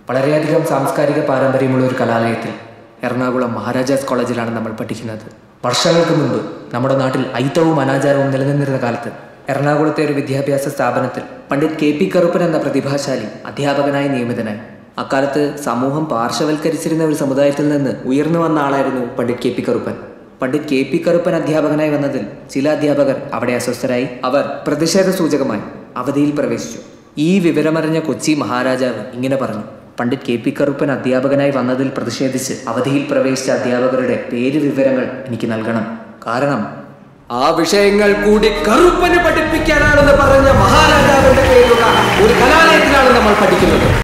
വളരെയധികം സാംസ്കാരിക പാരമ്പര്യമുള്ള ഒരു കലാലയത്തിൽ എറണാകുളം മഹാരാജാസ് കോളേജിലാണ് നമ്മൾ പഠിക്കുന്നത് വർഷങ്ങൾക്ക് മുൻപ് നമ്മുടെ നാട്ടിൽ ഐത്തവും അനാചാരവും നിലനിന്നിരുന്ന കാലത്ത് എറണാകുളത്തെ ഒരു വിദ്യാഭ്യാസ സ്ഥാപനത്തിൽ പണ്ഡിറ്റ് കെ പി കറുപ്പൻ എന്ന പ്രതിഭാശാലി അധ്യാപകനായി നിയമിതനായി അക്കാലത്ത് സമൂഹം പാർശ്വവൽക്കരിച്ചിരുന്ന ഒരു സമുദായത്തിൽ നിന്ന് ഉയർന്നു വന്ന ആളായിരുന്നു Pandit K P Karuppan Pandit K P Karuppan അധ്യാപകനായി വന്നതിൽ ചില അധ്യാപകർ അവിടെ അസ്വസ്ഥരായി അവർ പ്രതിഷേധ സൂചകമായി അവധിയിൽ പ്രവേശിച്ചു ഈ വിവരമറിഞ്ഞ കൊച്ചി മഹാരാജാവ് ഇങ്ങനെ പറഞ്ഞു പണ്ഡിറ്റ് കെ പി കറുപ്പൻ അധ്യാപകനായി വന്നതിൽ പ്രതിഷേധിച്ച് അവധിയിൽ പ്രവേശിച്ച അധ്യാപകരുടെ പേര് വിവരങ്ങൾ എനിക്ക് നൽകണം കാരണം ആ വിഷയങ്ങൾ കൂടി കറുപ്പന് പഠിപ്പിക്കാനാണെന്ന് പറഞ്ഞ മഹാരാജാവിന്റെ പേരുള്ള ഒരു കലാലയത്തിലാണ് നമ്മൾ പഠിക്കുന്നത്